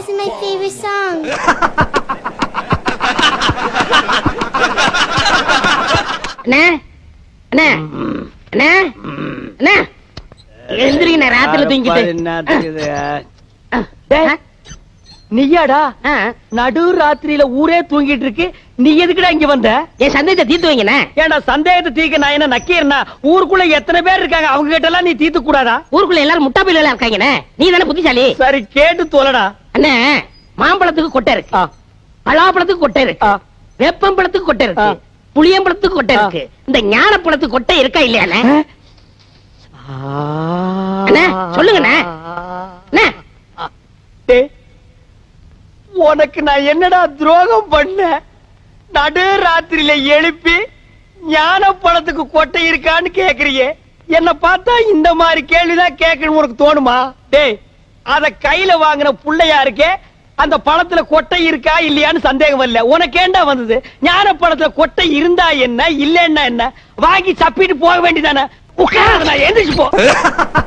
is my favorite song. அண்ணே அண்ணே அண்ணே அண்ணே எந்திரிங்க ராத்திரில தூங்கிட்டு டேய், நீயாடா ஆ, நடு ராத்திரியில ஊரே தூங்கிட்டு இருக்கு நீ எதுக்குடா இங்க வந்த என் சந்தேகத்தை தீர்த்து வைங்கண்ணே ஏன்டா சந்தேகத்தை தீக்க நான் என்ன நக்கீரனா ஊருக்குள்ள எத்தனை பேர் இருக்காங்க அவங்க கிட்ட எல்லாம் நீ தீர்த்து கூடாதா ஊருக்குள்ள எல்லாரும் முட்டா பையில இருக்காங்கண்ணே நீ தானே புத்திசாலி சரி கேட்டு தோலடா அண்ணே மாம்பழத்துக்கு கொட்டை இருக்கு ஆ, பலாப்பழத்துக்கு கொட்டை இருக்கு ஆ. வேப்பம்பழத்துக்கு கொட்டை இருக்கு ஆ. புளியம்பழத்துக்கு கொட்டை ஆ. இருக்கு இந்த ஞானப்பழத்துக்கு கொட்டை இருக்கா இல்லையாண்ணே அண்ணே, சொல்லுங்கண்ணே. அண்ணே டேய், உனக்கு நான் என்னடா துரோகம் பண்ண நடு ராத்திரியில எழுப்பி ஞான பழத்துக்கு கொட்டை இருக்கான்னு கேக்குறியே என்ன பார்த்தா இந்த மாதிரி கேள்விதான் கேட்கணும் உனக்கு தோணுமா டேய் அத கையில வாங்கின புள்ளையா இருக்கே அந்த பழத்துல கொட்டை இருக்கா இல்லையான்னு சந்தேகம் வரல உனக்கு ஏண்டா வந்தது ஞான பழத்துல கொட்டை இருந்தா என்ன இல்லன்னா என்ன வாங்கி சப்பிட்டு போக வேண்டியதானே உட்கார நான் எந்திரிச்சு போ